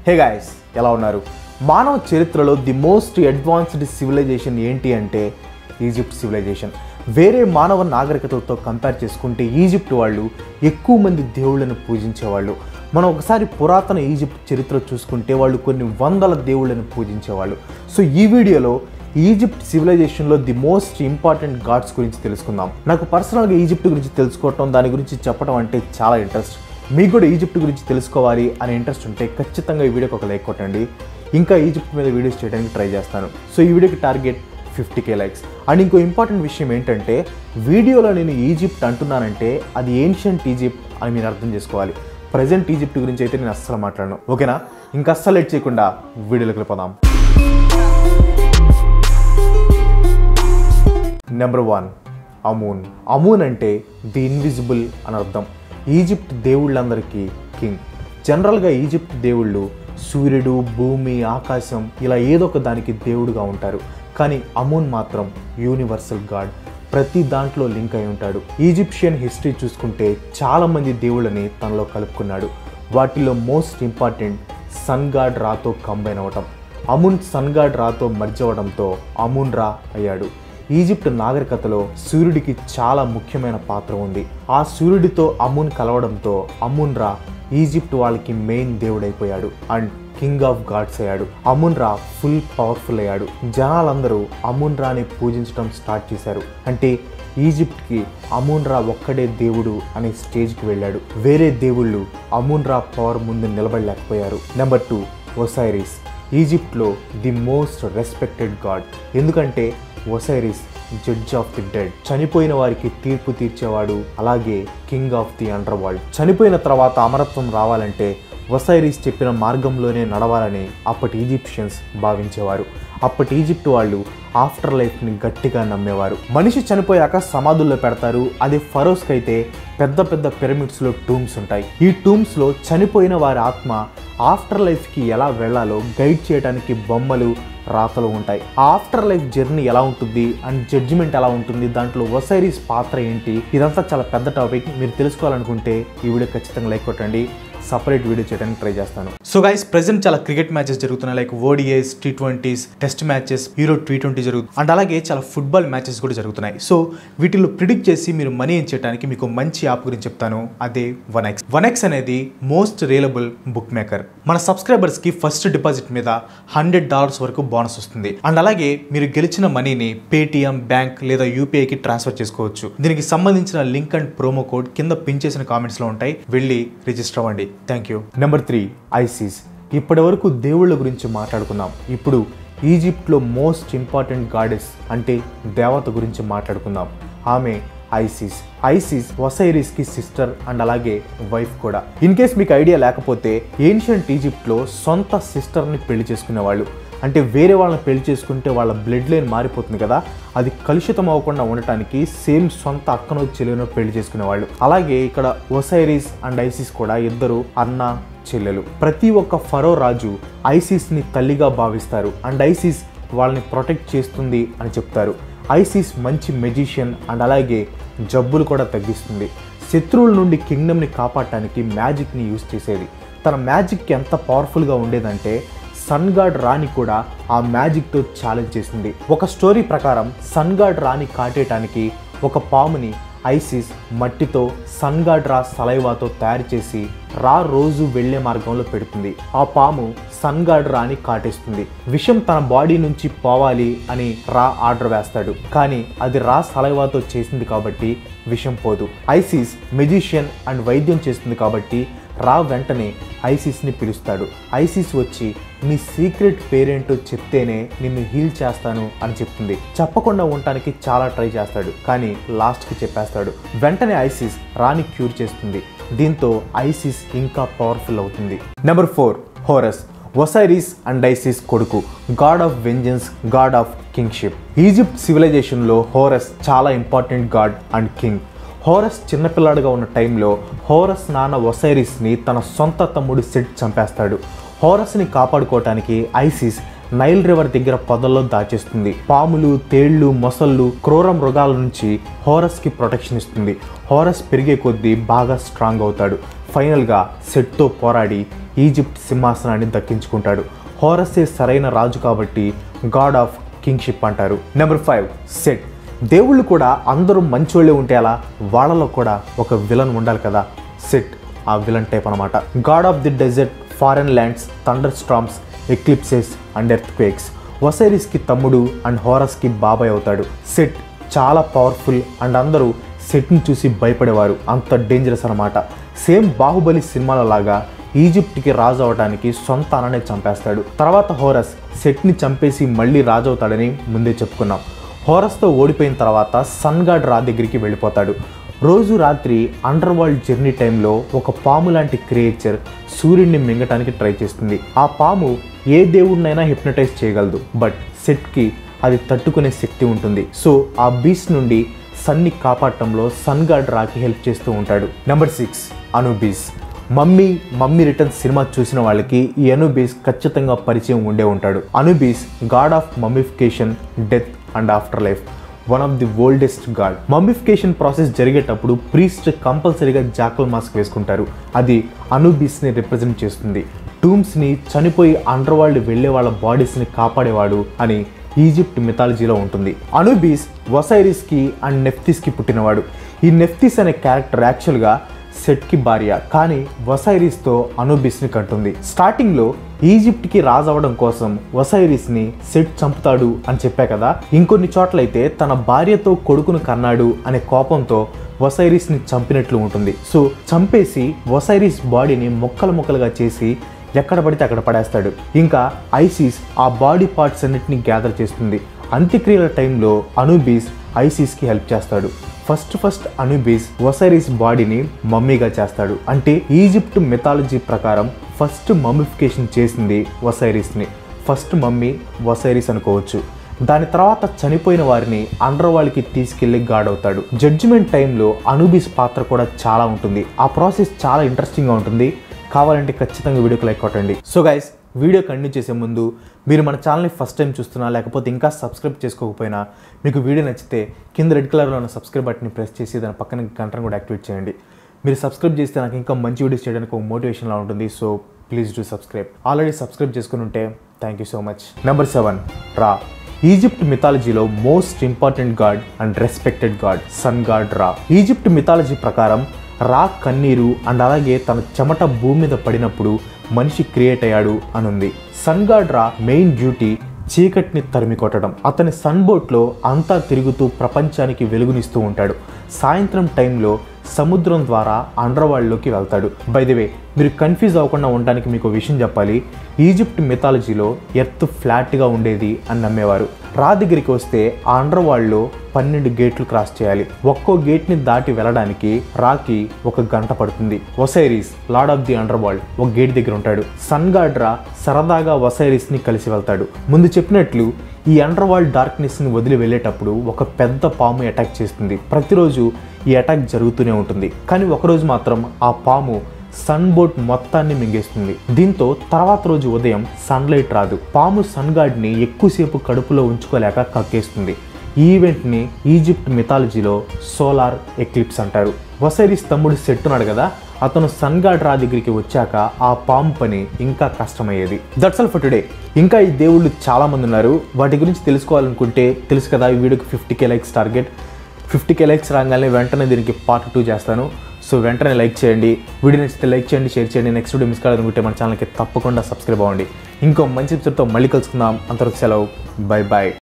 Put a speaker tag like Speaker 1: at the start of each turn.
Speaker 1: hey guys ఎలా ఉన్నారు మానవ చరిత్రలో ది మోస్ట్ అడ్వాన్స్డ్ సివిలైజేషన్ ఏంటి అంటే ఈజిప్ట్ సివిలైజేషన్ వేరే మానవ నాగరికతలతో కంపేర్ చేసుకుంటే ఈజిప్ట్ వాళ్ళు ఎక్కువ మంది దేవుళ్ళను పూజించేవాళ్ళు మనం ఒకసారి పురాతన ఈజిప్ట్ చరిత్ర చూసుకుంటే వాళ్ళు కొన్ని వందల దేవుళ్ళను పూజించేవాళ్ళు సో ఈ వీడియోలో ఈజిప్ట్ సివిలైజేషన్లో ది మోస్ట్ ఇంపార్టెంట్ గాడ్స్ గురించి తెలుసుకుందాం నాకు పర్సనల్గా ఈజిప్ట్ గురించి తెలుసుకోవటం దాని గురించి చెప్పడం అంటే చాలా ఇంట్రెస్ట్ మీకు కూడా ఈజిప్ట్ గురించి తెలుసుకోవాలి అనే ఇంట్రెస్ట్ ఉంటే ఖచ్చితంగా ఈ వీడియోకి ఒక లైక్ కొట్టండి ఇంకా ఈజిప్ట్ మీద వీడియోస్ చేయడానికి ట్రై చేస్తాను సో ఈ వీడియోకి target fifty K likes and ఇంకో ఇంపార్టెంట్ విషయం ఏంటంటే వీడియోలో నేను ఈజిప్ట్ అంటున్నానంటే అది ఏన్షియంట్ ఈజిప్ట్ అని మీరు అర్థం చేసుకోవాలి ప్రజెంట్ ఈజిప్ట్ గురించి అయితే నేను అస్సలు మాట్లాడను ఓకేనా ఇంకా అస్సలు లేట్ చేయకుండా వీడియోలోకి వెళ్ళిపోదాం నెంబర్ వన్ అమూన్ అమూన్ అంటే ది ఇన్విజిబుల్ అని అర్థం ఈజిప్ట్ దేవుళ్ళందరికీ కింగ్ జనరల్గా ఈజిప్ట్ దేవుళ్ళు సూర్యుడు భూమి ఆకాశం ఇలా ఏదో ఒక దానికి దేవుడుగా ఉంటారు కానీ అమూన్ మాత్రం యూనివర్సల్ గాడ్ ప్రతి దాంట్లో లింక్ అయి ఉంటాడు ఈజిప్షియన్ హిస్టరీ చూసుకుంటే చాలామంది దేవుళ్ళని తనలో కలుపుకున్నాడు వాటిలో మోస్ట్ ఇంపార్టెంట్ సన్ గాడ్ రాతో కంబైన్ అవ్వటం అమున్ సన్ గాడ్ రాతో మర్జ్ అవ్వడంతో అమున్ రా అయ్యాడు ఈజిప్ట్ నాగరికతలో సూర్యుడికి చాలా ముఖ్యమైన పాత్ర ఉంది ఆ సూర్యుడితో అమున్ కలవడంతో అమున్ రా ఈజిప్ట్ వాళ్ళకి మెయిన్ దేవుడైపోయాడు అండ్ కింగ్ ఆఫ్ గాడ్స్ అయ్యాడు అమున్ రా ఫుల్ పవర్ఫుల్ అయ్యాడు జనాలందరూ అమున్ రాని పూజించడం స్టార్ట్ చేశారు అంటే ఈజిప్ట్కి అమూన్ రా ఒక్కడే దేవుడు అనే స్టేజ్కి వెళ్ళాడు వేరే దేవుళ్ళు అమూన్ రా పవర్ ముందు నిలబడలేకపోయారు నెంబర్ టూ ఒసైరిస్ ఈజిప్ట్లో ది మోస్ట్ రెస్పెక్టెడ్ గాడ్ ఎందుకంటే Osiris judge of the dead చనిపోయిన వారికి తీర్పు తీర్చేవాడు అలాగే king of the underworld చనిపోయిన తర్వాత అమరత్వం రావాలంటే ఒసైరిస్ చెప్పిన మార్గంలోనే నడవాలని అప్పటి ఈజిప్షియన్స్ భావించేవారు అప్పటి ఈజిప్ట్ వాళ్ళు ఆఫ్టర్ లైఫ్ని గట్టిగా నమ్మేవారు మనిషి చనిపోయాక సమాధుల్లో పెడతారు అదే ఫరోస్కి అయితే పెద్ద పెద్ద పిరమిడ్స్లో టూమ్స్ ఉంటాయి ఈ టూమ్స్లో చనిపోయిన వారి ఆత్మ ఆఫ్టర్ లైఫ్కి ఎలా వెళ్ళాలో గైడ్ చేయడానికి బొమ్మలు రాతలు ఉంటాయి ఆ ఆఫ్టర్ లైఫ్ జర్నీ ఎలా ఉంటుంది అండ్ జడ్జిమెంట్ ఎలా ఉంటుంది దాంట్లో ఒసైరీస్ పాత్ర ఏంటి ఇదంతా చాలా పెద్ద టాపిక్ మీరు తెలుసుకోవాలనుకుంటే ఈ వీడియో ఖచ్చితంగా లైక్ కొట్టండి సపరేట్ వీడియో చేయడానికి ట్రై చేస్తాను సో గైస్ ప్రెసెంట్ చాలా క్రికెట్ మ్యాచెస్ జరుగుతున్నాయి like ODIs T twenties test matches hero T twenty జరుగుతుంది అండ్ అలాగే చాలా ఫుట్బాల్ మ్యాచెస్ కూడా జరుగుతున్నాయి సో వీటిలో ప్రిడిక్ట్ చేసి మీరు మనీ ఏం చేయడానికి మీకు మంచి యాప్ గురించి చెప్తాను అదే వన్ ఎక్స్ వన్ ఎక్స్ అనేది మోస్ట్ రియలబుల్ బుక్ మేకర్ మన సబ్స్క్రైబర్స్కి ఫస్ట్ డిపాజిట్ మీద హండ్రెడ్ డాలర్స్ వరకు బోనస్ వస్తుంది అండ్ అలాగే మీరు గెలిచిన మనీని పేటిఎం బ్యాంక్ లేదా యూపీఐకి ట్రాన్స్ఫర్ చేసుకోవచ్చు దీనికి సంబంధించిన లింక్ అండ్ ప్రోమో కోడ్ కింద పిన్ చేసిన కామెంట్స్లో ఉంటాయి వెళ్ళి రిజిస్టర్ అవ్వండి thank you number three Isis ఇప్పటి వరకు దేవుళ్ళ గురించి మాట్లాడుకున్నాం ఇప్పుడు ఈజిప్ట్లో మోస్ట్ ఇంపార్టెంట్ గాడెస్ అంటే దేవత గురించి మాట్లాడుకుందాం ఆమె ఐసిస్ ఐసిస్ వసైరిస్కి సిస్టర్ అండ్ అలాగే వైఫ్ కూడా ఇన్ కేస్ మీకు ఐడియా లేకపోతే ఏన్షియంట్ ఈజిప్ట్లో సొంత సిస్టర్ని పెళ్లి చేసుకునేవాళ్ళు అంటే వేరే వాళ్ళని పెళ్లి చేసుకుంటే వాళ్ళ బ్లడ్ లైన్ మారిపోతుంది కదా అది కలుషితం అవ్వకుండా ఉండటానికి సేమ్ సొంత అక్కనో చెల్లెనో పెళ్లి చేసుకునేవాళ్ళు అలాగే ఇక్కడ ఒసైరిస్ అండ్ ఐసిస్ కూడా ఇద్దరు అన్న చెల్లెలు ప్రతి ఒక్క ఫరో రాజు ఐసిస్ని తల్లిగా భావిస్తారు అండ్ ఐసిస్ వాళ్ళని ప్రొటెక్ట్ చేస్తుంది అని చెప్తారు ఐసిస్ మంచి మెజిషియన్ అండ్ అలాగే జబ్బులు కూడా తగ్గిస్తుంది శత్రువుల నుండి కింగ్డమ్ని కాపాడటానికి మ్యాజిక్ని యూజ్ చేసేది తన మ్యాజిక్ ఎంత పవర్ఫుల్గా ఉండేదంటే సన్ గాడ్ రాణి కూడా ఆ మ్యాజిక్తో ఛాలెంజ్ చేసింది ఒక స్టోరీ ప్రకారం సన్ గాడ్ రాణి కాటేయటానికి ఒక పాముని ఐసిస్ మట్టితో సన్ గాడ్ రా సలైవాతో తయారు చేసి రా రోజు వెళ్లే మార్గంలో పెడుతుంది ఆ పాము సన్ గాడ్ రాని కాటేస్తుంది విషం తన బాడీ నుంచి పోవాలి అని రా ఆర్డర్ వేస్తాడు కానీ అది రా సలైవాతో చేసింది కాబట్టి విషం పోదు ఐసిస్ మెజిషియన్ అండ్ వైద్యం చేస్తుంది కాబట్టి రా వెంటనే ఐసిస్ని పిలుస్తాడు ఐసిస్ వచ్చి నీ సీక్రెట్ పేరేంటో చెప్తేనే నిన్ను హీల్ చేస్తాను అని చెప్తుంది చెప్పకుండా ఉండటానికి చాలా ట్రై చేస్తాడు కానీ లాస్ట్కి చెప్పేస్తాడు వెంటనే ఐసిస్ రాని క్యూర్ చేస్తుంది దీంతో ఐసిస్ ఇంకా పవర్ఫుల్ అవుతుంది number four Horus Osiris and Isis కొడుకు god of vengeance god of kingship Egypt సివిలైజేషన్లో హోరస్ చాలా important god and king Horus చిన్నపిల్లాడుగా ఉన్న టైంలో హోరస్ నాన్న ఒసైరిస్ని తన సొంత తమ్ముడు సెట్ చంపేస్తాడు హోరస్ని కాపాడుకోవటానికి ఐసిస్ నైల్ రివర్ దగ్గర పొదల్లో దాచేస్తుంది పాములు తేళ్లు మొసళ్ళు క్రూర మృగాల నుంచి హోరస్ కి ప్రొటెక్షన్ ఇస్తుంది హోరస్ పెరిగే కొద్దీ బాగా స్ట్రాంగ్ అవుతాడు ఫైనల్గా సెట్తో పోరాడి ఈజిప్ట్ సింహాసనాన్ని దక్కించుకుంటాడు హోరసే సరైన రాజు కాబట్టి గాడ్ ఆఫ్ కింగ్షిప్ అంటారు నెంబర్ ఫైవ్ సెట్ దేవుళ్ళు కూడా అందరూ మంచోళ్ళే ఉంటే అలా వాళ్ళలో కూడా ఒక విలన్ ఉండాలి కదా సెట్ ఆ విలన్ టైప్ అనమాట god of the desert foreign lands thunder storms eclipses and earthquakes వసైరిస్కి తమ్ముడు అండ్ హోరస్కి బాబాయ్ అవుతాడు సెట్ చాలా పవర్ఫుల్ అండ్ అందరూ సెట్ని చూసి భయపడేవారు అంత డేంజరస్ అనమాట సేమ్ బాహుబలి సినిమాల లాగా ఈజిప్ట్కి రాజు అవడానికి సొంత అన్ననే చంపేస్తాడు తర్వాత హోరస్ సెట్ని చంపేసి మళ్ళీ రాజు అవుతాడని ముందే చెప్పుకున్నాం హోరస్తో ఓడిపోయిన తర్వాత సన్ గాడ్ రా దగ్గరికి వెళ్ళిపోతాడు రోజు రాత్రి అండర్ వరల్డ్ జర్నీ టైంలో ఒక పాము లాంటి క్రియేచర్ సూర్యుడిని మింగటానికి ట్రై చేస్తుంది ఆ పాము ఏ దేవుడినైనా హిప్నటైజ్ చేయగలదు బట్ సెట్కి అది తట్టుకునే శక్తి ఉంటుంది సో ఆ బీచ్ నుండి సన్ని కాపాడటంలో సన్ గాడ్ రాకి హెల్ప్ చేస్తూ ఉంటాడు number six Anubis mummy mummy return cinema చూసిన వాళ్ళకి ఈ అనుబీస్ ఖచ్చితంగా పరిచయం ఉండే ఉంటాడు Anubis god of mummification death and afterlife one of the oldest god mummification process జరిగేటప్పుడు ప్రీస్ట్ కంపల్సరీగా జాకల్ మాస్క్ వేసుకుంటారు అది అనుబీస్ని రిప్రజెంట్ చేస్తుంది టూమ్స్ని చనిపోయి అండర్ వరల్డ్ వెళ్ళే వాళ్ళ బాడీస్ని కాపాడేవాడు అని ఈజిప్ట్ మిథాలజీలో ఉంటుంది అనుబీస్ వసైరిస్కి అండ్ నెఫ్తిస్కి పుట్టినవాడు ఈ నెఫ్తిస్ అనే క్యారెక్టర్ యాక్చువల్గా సెట్కి భార్య కానీ వసైరిస్తో అనుబిస్ని కంటుంది స్టార్టింగ్లో ఈజిప్ట్కి రాజు అవ్వడం కోసం వసైరిస్ని సెట్ చంపుతాడు అని చెప్పా కదా ఇంకొన్ని చోట్లయితే తన భార్యతో కొడుకును కన్నాడు అనే కోపంతో వసైరిస్ని చంపినట్లు ఉంటుంది సో చంపేసి వసైరిస్ బాడీని ముక్కలు ముక్కలుగా చేసి ఎక్కడ పడితే అక్కడ పడేస్తాడు ఇంకా ఐసిస్ ఆ బాడీ పార్ట్స్ అన్నిటిని గ్యాదర్ చేస్తుంది అంత్యక్రియల టైంలో అనుబీస్ ఐసిస్కి హెల్ప్ చేస్తాడు ఫస్ట్ ఫస్ట్ అనుబీస్ వసైరిస్ బాడీని మమ్మీగా చేస్తాడు అంటే ఈజిప్ట్ మిథాలజీ ప్రకారం ఫస్ట్ మమ్మిఫికేషన్ చేసింది వసైరిస్ని ఫస్ట్ మమ్మీ వసైరిస్ అనుకోవచ్చు దాని తర్వాత చనిపోయిన వారిని అండర్ వాళ్ళకి తీసుకెళ్లి గాడ్ అవుతాడు జడ్జిమెంట్ టైంలో అనుబీస్ పాత్ర కూడా చాలా ఉంటుంది ఆ ప్రాసెస్ చాలా ఇంట్రెస్టింగ్గా ఉంటుంది కావాలంటే ఖచ్చితంగా వీడియోకి లైక్ కొట్టండి సో గైస్ వీడియో కంటిన్యూ చేసే ముందు మీరు మన ఛానల్ని ఫస్ట్ టైం చూస్తున్నా లేకపోతే ఇంకా సబ్స్క్రైబ్ చేసుకోకపోయినా మీకు వీడియో నచ్చితే కింద రెడ్ కలర్లో ఉన్న సబ్స్క్రైబ్ బటన్ని ప్రెస్ చేసి దాని పక్కన గంటను కూడా యాక్టివేట్ చేయండి మీరు సబ్స్క్రైబ్ చేస్తే నాకు ఇంకా మంచి వీడియోస్ చేయడానికి ఒక మోటివేషన్లా ఉంటుంది so please do subscribe already subscribe చేసుకుని ఉంటే thank you so much number seven Ra Egypt మిథాలజీలో most important god and respected god sun god Ra Egypt mythology ప్రకారం రా కన్నీరు అండ్ అలాగే తన చెమట భూమి మీద పడినప్పుడు మనిషి క్రియేట్ అయ్యాడు అని ఉంది sun god Ra main duty చీకటిని తరిమి కొట్టడం అతని సన్ బోట్లో అంతా తిరుగుతూ ప్రపంచానికి వెలుగునిస్తూ ఉంటాడు సాయంత్రం టైంలో సముద్రం ద్వారా అండర్ వరల్డ్లోకి వెళ్తాడు బై ది వే మీరు కన్ఫ్యూజ్ అవ్వకుండా ఉండడానికి మీకు ఒక విషయం చెప్పాలి ఈజిప్ట్ మిథాలజీలో ఎర్త్ ఫ్లాట్గా ఉండేది అని నమ్మేవారు రా దగ్గరికి వస్తే ఆ అండర్ వరల్డ్లో పన్నెండు గేట్లు క్రాస్ చేయాలి ఒక్కో గేట్ని దాటి వెళ్ళడానికి రాకి ఒక గంట పడుతుంది Osiris lord of the underworld ఒక గేట్ దగ్గర ఉంటాడు సన్ గాడ్ రా సరదాగా వసైరీస్ని కలిసి వెళ్తాడు ముందు చెప్పినట్లు ఈ అండర్ వరల్డ్ డార్క్నెస్ని వదిలి వెళ్ళేటప్పుడు ఒక పెద్ద పాము అటాక్ చేస్తుంది ప్రతిరోజు ఈ అటాక్ జరుగుతూనే ఉంటుంది కానీ ఒకరోజు మాత్రం ఆ పాము సన్ బోట్ మొత్తాన్ని మింగేస్తుంది దీంతో తర్వాత రోజు ఉదయం సన్లైట్ రాదు పాము సన్ గాడ్ని ఎక్కువసేపు కడుపులో ఉంచుకోలేక కక్కేస్తుంది ఈ ఈవెంట్ని ఈజిప్ట్ మిథాలజీలో సోలార్ ఎక్లిప్స్ అంటారు వసైరిస్ తమ్ముడు సెట్ ఉన్నాడు కదా అతను సన్ గాడ్ రా దగ్గరికి వచ్చాక ఆ పాము పని ఇంకా కష్టమయ్యేది దట్స్ ఆల్ ఫర్ టుడే ఇంకా ఈ దేవుళ్ళు చాలా మంది ఉన్నారు వాటి గురించి తెలుసుకోవాలనుకుంటే తెలుసు కదా ఈ వీడియోకి fifty K likes target fifty K likes రాగానే వెంటనే దీనికి పార్ట్ టూ చేస్తాను సో వెంటనే లైక్ చేయండి వీడియో నచ్చితే లైక్ చేయండి షేర్ చేయండి నెక్స్ట్ వీడియో మిస్ కావాలనుకుంటే మన ఛానల్కి తప్పకుండా సబ్స్క్రైబ్ అవ్వండి ఇంకో మంచి ఎపిసోడ్తో మళ్ళీ కలుసుకుందాం అంతవరకు సెలవు బై బాయ్